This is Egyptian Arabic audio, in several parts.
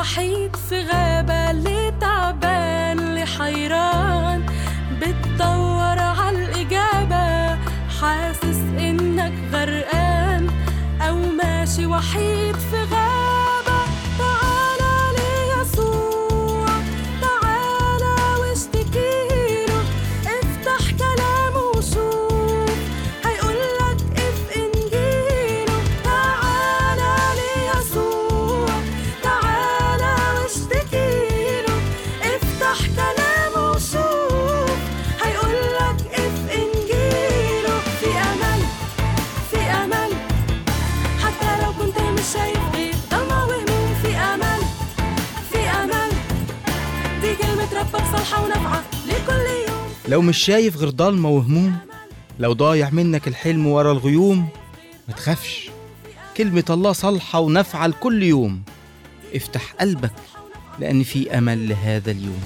وحيد في غابة اللي تعبان اللي حيران بتدور عالإجابة حاسس إنك غرقان أو ماشي وحيد في غابة تعالى ليسوع تعالى واشتكيله افتح كلامه وشوف هيقولك اف انجيله تعالى ليسوع تعالى واشتكيله افتح كلامه وشوف هيقولك اف انجيله في امل في امل حتى لو كنت مش شايف غير ضلمة وهموم في امل في امل دي كلمة ربك صالحة ونافعة لكل يوم لو مش شايف غير ضلمة وهموم لو ضايع منك الحلم ورا الغيوم ما تخافش كلمة الله صالحة ونافعة لكل يوم افتح قلبك لأن في أمل لهذا اليوم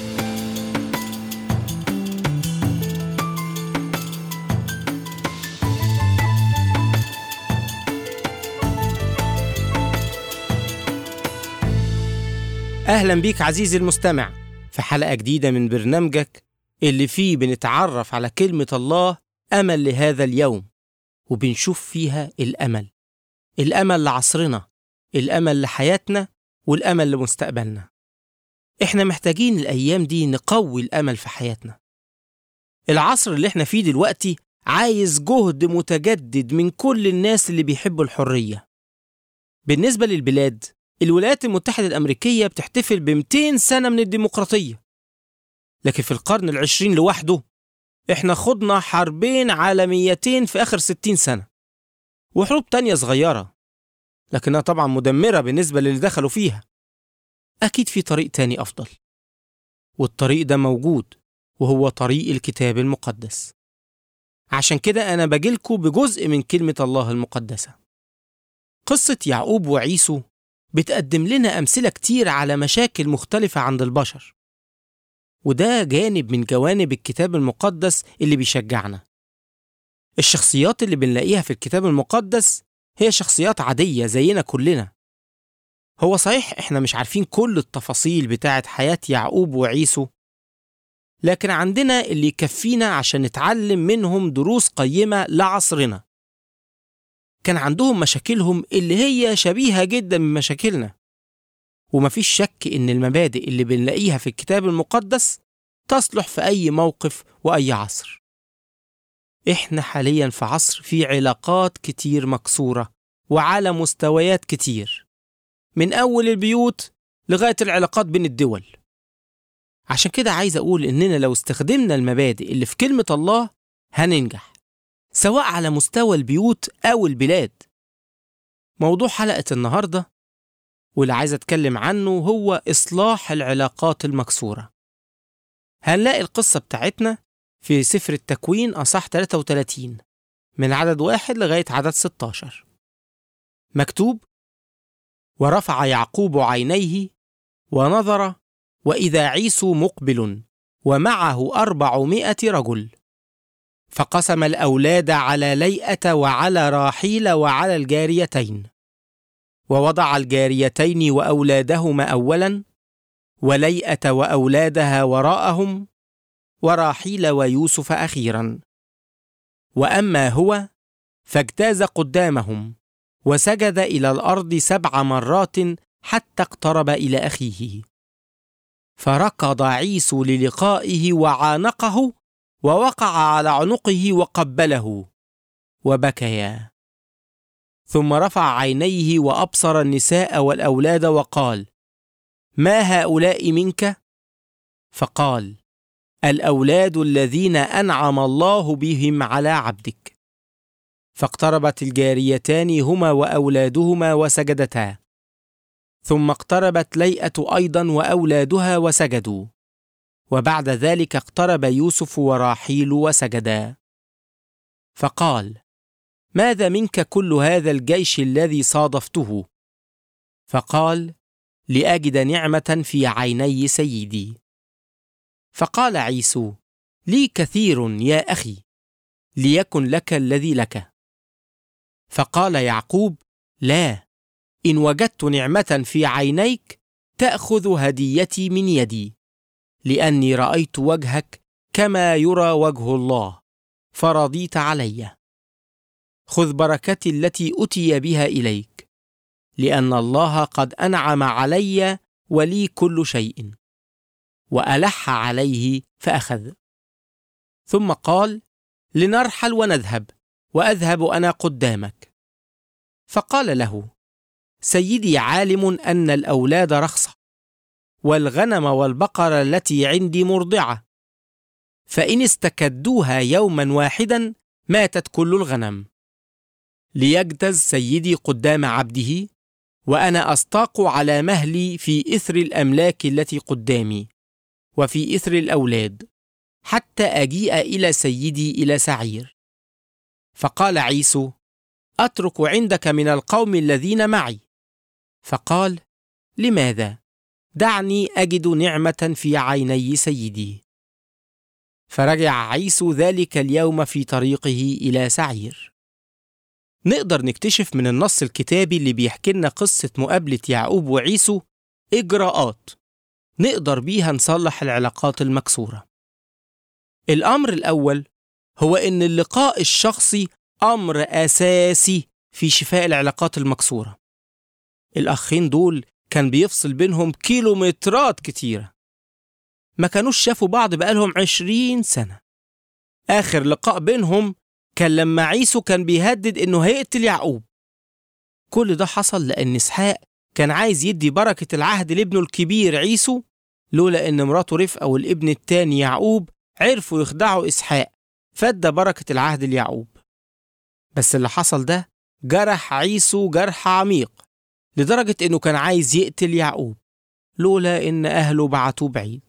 أهلا بيك عزيزي المستمع في حلقة جديدة من برنامجك اللي فيه بنتعرف على كلمة الله أمل لهذا اليوم وبنشوف فيها الأمل الأمل لعصرنا الأمل لحياتنا والأمل لمستقبلنا إحنا محتاجين الأيام دي نقوي الأمل في حياتنا العصر اللي إحنا فيه دلوقتي عايز جهد متجدد من كل الناس اللي بيحبوا الحرية بالنسبة للبلاد الولايات المتحدة الأمريكية بتحتفل ب 200 سنة من الديمقراطية لكن في القرن العشرين لوحده احنا خضنا حربين عالميتين في آخر 60 سنة وحروب تانية صغيرة لكنها طبعا مدمرة بالنسبة للي دخلوا فيها أكيد في طريق تاني أفضل والطريق ده موجود وهو طريق الكتاب المقدس عشان كده أنا بجيلكوا بجزء من كلمة الله المقدسة قصة يعقوب وعيسو بتقدم لنا أمثلة كتير على مشاكل مختلفة عند البشر وده جانب من جوانب الكتاب المقدس اللي بيشجعنا الشخصيات اللي بنلاقيها في الكتاب المقدس هي شخصيات عادية زينا كلنا هو صحيح احنا مش عارفين كل التفاصيل بتاعة حياة يعقوب وعيسو لكن عندنا اللي يكفينا عشان نتعلم منهم دروس قيمة لعصرنا كان عندهم مشاكلهم اللي هي شبيهة جدا بمشاكلنا ومفيش شك إن المبادئ اللي بنلاقيها في الكتاب المقدس تصلح في أي موقف وأي عصر إحنا حاليا في عصر فيه علاقات كتير مكسورة وعلى مستويات كتير من أول البيوت لغاية العلاقات بين الدول عشان كده عايز أقول إننا لو استخدمنا المبادئ اللي في كلمة الله هننجح سواء على مستوى البيوت أو البلاد موضوع حلقة النهاردة واللي عايز أتكلم عنه هو إصلاح العلاقات المكسورة هنلاقي القصة بتاعتنا في سفر التكوين أصح 33 من عدد واحد لغاية عدد 16 مكتوب ورفع يعقوب عينيه ونظر وإذا عيسو مقبل ومعه أربعمائة رجل فقسم الأولاد على ليئة وعلى راحيل وعلى الجاريتين ووضع الجاريتين وأولادهما أولا وليئة وأولادها وراءهم وراحيل ويوسف أخيرا وأما هو فاجتاز قدامهم وسجد إلى الأرض سبع مرات حتى اقترب إلى أخيه فركض عيسو للقائه وعانقه ووقع على عنقه وقبله وبكيا ثم رفع عينيه وابصر النساء والاولاد وقال ما هؤلاء منك فقال الاولاد الذين انعم الله بهم على عبدك فاقتربت الجاريتان هما واولادهما وسجدتا ثم اقتربت ليئه ايضا واولادها وسجدوا وبعد ذلك اقترب يوسف وراحيل وسجدا فقال ماذا منك كل هذا الجيش الذي صادفته فقال لاجد نعمه في عيني سيدي فقال عيسو لي كثير يا اخي ليكن لك الذي لك فقال يعقوب لا ان وجدت نعمه في عينيك تأخذ هديتي من يدي لأني رأيت وجهك كما يرى وجه الله فرضيت علي خذ بركتي التي أتي بها إليك لأن الله قد أنعم علي ولي كل شيء وألح عليه فأخذ ثم قال لنرحل ونذهب وأذهب أنا قدامك فقال له سيدي عالم أن الأولاد رخصة والغنم والبقر التي عندي مرضعة فإن استكدوها يوما واحدا ماتت كل الغنم ليجتز سيدي قدام عبده وأنا أستاق على مهلي في إثر الأملاك التي قدامي وفي إثر الأولاد حتى أجيء إلى سيدي إلى سعير فقال عيسو أترك عندك من القوم الذين معي فقال لماذا دعني اجد نعمه في عيني سيدي فرجع عيسو ذلك اليوم في طريقه الى سعير نقدر نكتشف من النص الكتابي اللي بيحكي لنا قصه مقابله يعقوب وعيسو اجراءات نقدر بيها نصلح العلاقات المكسوره الامر الاول هو ان اللقاء الشخصي امر اساسي في شفاء العلاقات المكسوره الأخين دول كان بيفصل بينهم كيلومترات كتيرة ما كانوش شافوا بعض بقالهم عشرين سنة آخر لقاء بينهم كان لما عيسو كان بيهدد إنه هيقتل يعقوب كل ده حصل لأن إسحاق كان عايز يدي بركة العهد لابنه الكبير عيسو لولا إن مراته رفقة والابن التاني يعقوب عرفوا يخدعوا إسحاق فادى بركة العهد ليعقوب بس اللي حصل ده جرح عيسو جرح عميق لدرجة إنه كان عايز يقتل يعقوب لولا إن أهله بعتوه بعيد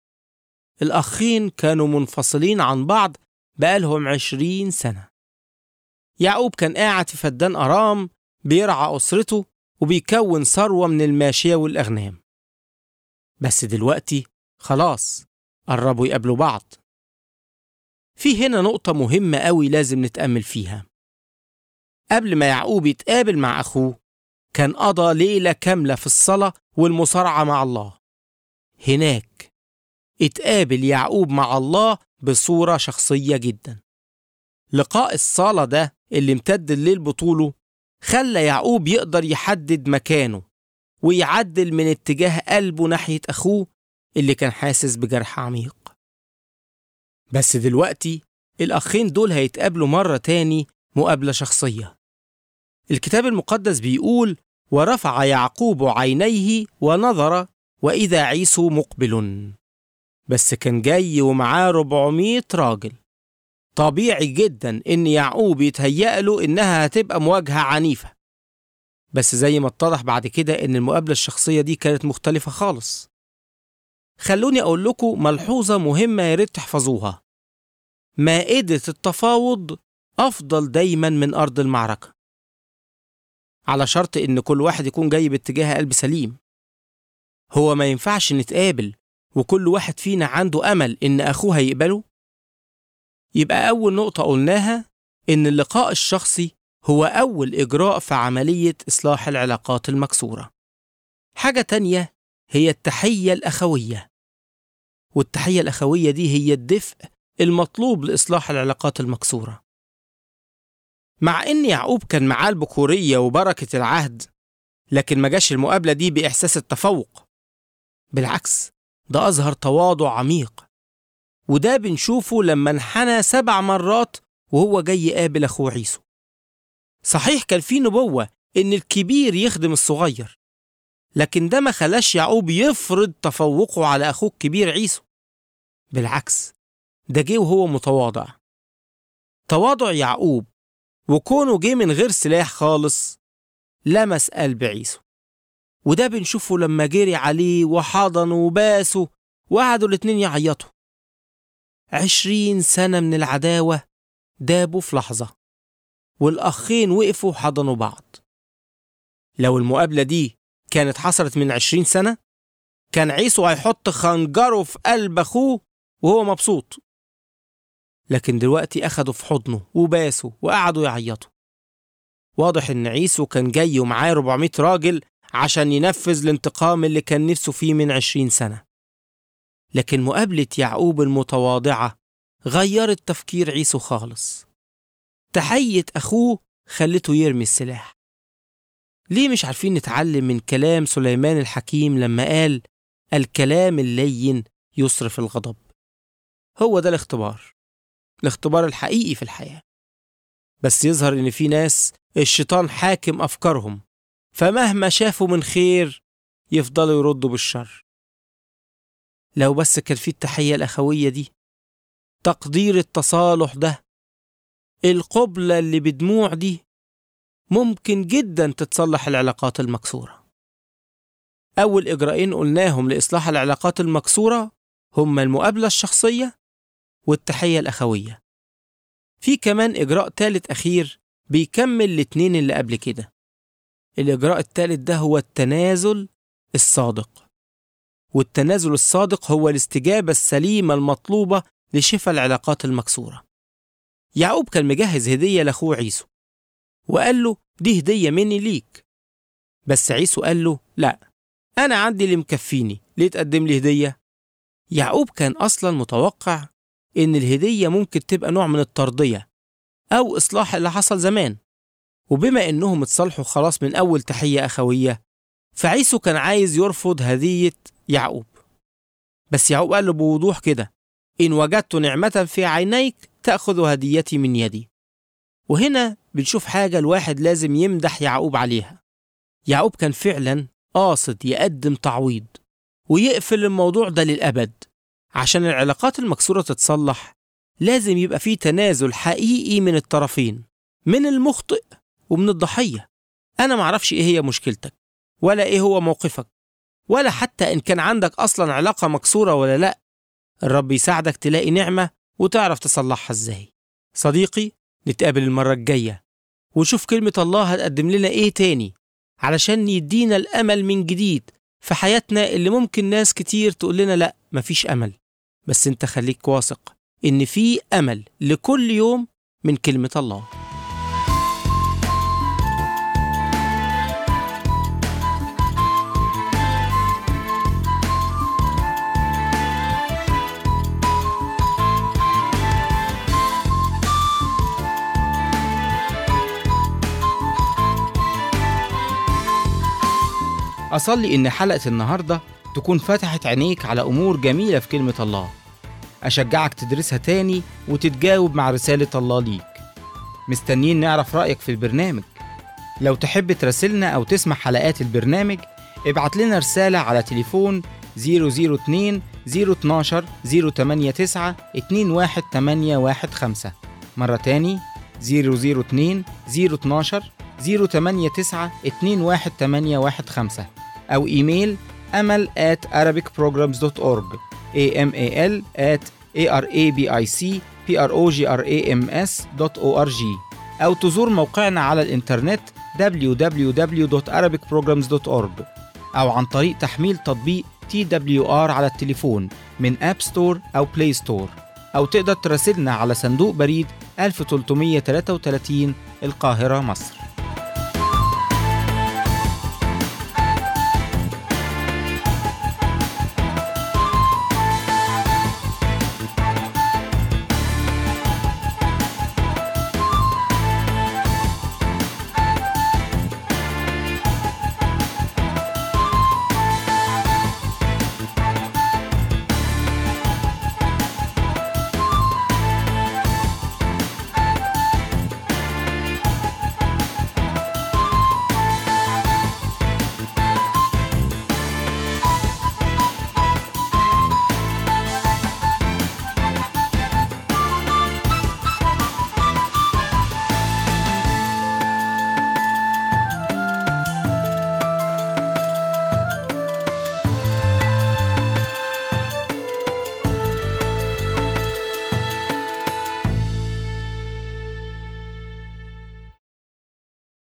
الأخين كانوا منفصلين عن بعض بقالهم عشرين سنة يعقوب كان قاعد في فدان أرام بيرعى أسرته وبيكون ثروة من الماشية والأغنام بس دلوقتي خلاص قربوا يقابلوا بعض في هنا نقطة مهمة أوي لازم نتأمل فيها قبل ما يعقوب يتقابل مع أخوه كان قضى ليلة كاملة في الصلاة والمصارعة مع الله هناك اتقابل يعقوب مع الله بصورة شخصية جدا لقاء الصلاة ده اللي امتد الليل بطوله خلى يعقوب يقدر يحدد مكانه ويعدل من اتجاه قلبه ناحية أخوه اللي كان حاسس بجرح عميق بس دلوقتي الأخين دول هيتقابلوا مرة تاني مقابلة شخصية الكتاب المقدس بيقول ورفع يعقوب عينيه ونظر وإذا عيسو مقبل بس كان جاي ومعاه 400 راجل طبيعي جدا إن يعقوب يتهيأ له إنها هتبقى مواجهة عنيفة بس زي ما اتضح بعد كده إن المقابلة الشخصية دي كانت مختلفة خالص خلوني أقول لكم ملحوظة مهمة يا ريت تحفظوها مائدة التفاوض أفضل دايما من أرض المعركة على شرط إن كل واحد يكون جاي باتجاه قلب سليم هو ما ينفعش نتقابل وكل واحد فينا عنده أمل إن أخوه هيقبله يبقى أول نقطة قلناها إن اللقاء الشخصي هو أول إجراء في عملية إصلاح العلاقات المكسورة حاجة تانية هي التحية الأخوية والتحية الأخوية دي هي الدفء المطلوب لإصلاح العلاقات المكسورة مع إن يعقوب كان معاه البكورية وبركة العهد لكن ما جاش المقابلة دي بإحساس التفوق بالعكس ده أظهر تواضع عميق وده بنشوفه لما انحنى سبع مرات وهو جاي يقابل أخوه عيسو صحيح كان في نبوة إن الكبير يخدم الصغير لكن ده ما خلاش يعقوب يفرض تفوقه على أخوه الكبير عيسو بالعكس ده جه وهو متواضع تواضع يعقوب وكونه جه من غير سلاح خالص لمس قلب عيسو وده بنشوفه لما جري عليه وحضنه وباسه وقعدوا الاتنين يعيطوا عشرين سنة من العداوة دابوا في لحظة والأخين وقفوا حضنوا بعض لو المقابلة دي كانت حصلت من عشرين سنة كان عيسو هيحط خنجره في قلب أخوه وهو مبسوط لكن دلوقتي أخدوا في حضنه وباسوا وقعدوا يعيطوا واضح إن عيسو كان جاي ومعاه 400 راجل عشان ينفذ الانتقام اللي كان نفسه فيه من عشرين سنة لكن مقابلة يعقوب المتواضعة غيرت تفكير عيسو خالص تحية أخوه خلته يرمي السلاح ليه مش عارفين نتعلم من كلام سليمان الحكيم لما قال الكلام اللين يصرف الغضب هو ده الاختبار الاختبار الحقيقي في الحياة بس يظهر إن في ناس الشيطان حاكم أفكارهم فمهما شافوا من خير يفضلوا يردوا بالشر لو بس كان في التحية الأخوية دي تقدير التصالح ده القبلة اللي بدموع دي ممكن جدا تتصلح العلاقات المكسورة أول إجراءين قلناهم لإصلاح العلاقات المكسورة هما المقابلة الشخصية والتحية الأخوية في كمان إجراء تالت أخير بيكمل الاتنين اللي قبل كده الإجراء التالت ده هو التنازل الصادق والتنازل الصادق هو الاستجابة السليمة المطلوبة لشفاء العلاقات المكسورة يعقوب كان مجهز هدية لأخوه عيسو وقال له دي هدية مني ليك بس عيسو قال له لا أنا عندي اللي مكفيني ليه تقدم لي هدية؟ يعقوب كان أصلا متوقع إن الهدية ممكن تبقى نوع من الترضية أو إصلاح اللي حصل زمان وبما إنهم اتصالحوا خلاص من أول تحية أخوية فعيسو كان عايز يرفض هدية يعقوب بس يعقوب قال له بوضوح كده إن وجدت نعمة في عينيك تأخذ هديتي من يدي وهنا بنشوف حاجة الواحد لازم يمدح يعقوب عليها يعقوب كان فعلا قاصد يقدم تعويض ويقفل الموضوع ده للأبد عشان العلاقات المكسورة تتصلح لازم يبقى فيه تنازل حقيقي من الطرفين من المخطئ ومن الضحية أنا معرفش إيه هي مشكلتك ولا إيه هو موقفك ولا حتى إن كان عندك أصلا علاقة مكسورة ولا لأ الرب يساعدك تلاقي نعمة وتعرف تصلحها إزاي صديقي نتقابل المرة الجاية ونشوف كلمة الله هتقدم لنا إيه تاني علشان يدينا الأمل من جديد في حياتنا اللي ممكن ناس كتير تقول لنا لأ مفيش أمل بس أنت خليك واثق إن في أمل لكل يوم من كلمة الله أصلي إن حلقة النهاردة تكون فتحت عينيك على أمور جميلة في كلمة الله أشجعك تدرسها تاني وتتجاوب مع رسالة الله ليك مستنيين نعرف رأيك في البرنامج لو تحب تراسلنا أو تسمع حلقات البرنامج ابعت لنا رسالة على تليفون 002 012 089 21815 مرة تاني 002 012 089 21815 أو إيميل أمل at arabicprograms.org amal at arabicprograms.org أو تزور موقعنا على الإنترنت www.arabicprograms.org أو عن طريق تحميل تطبيق TWR على التليفون من أب ستور أو بلاي ستور أو تقدر تراسلنا على صندوق بريد 1333 القاهرة مصر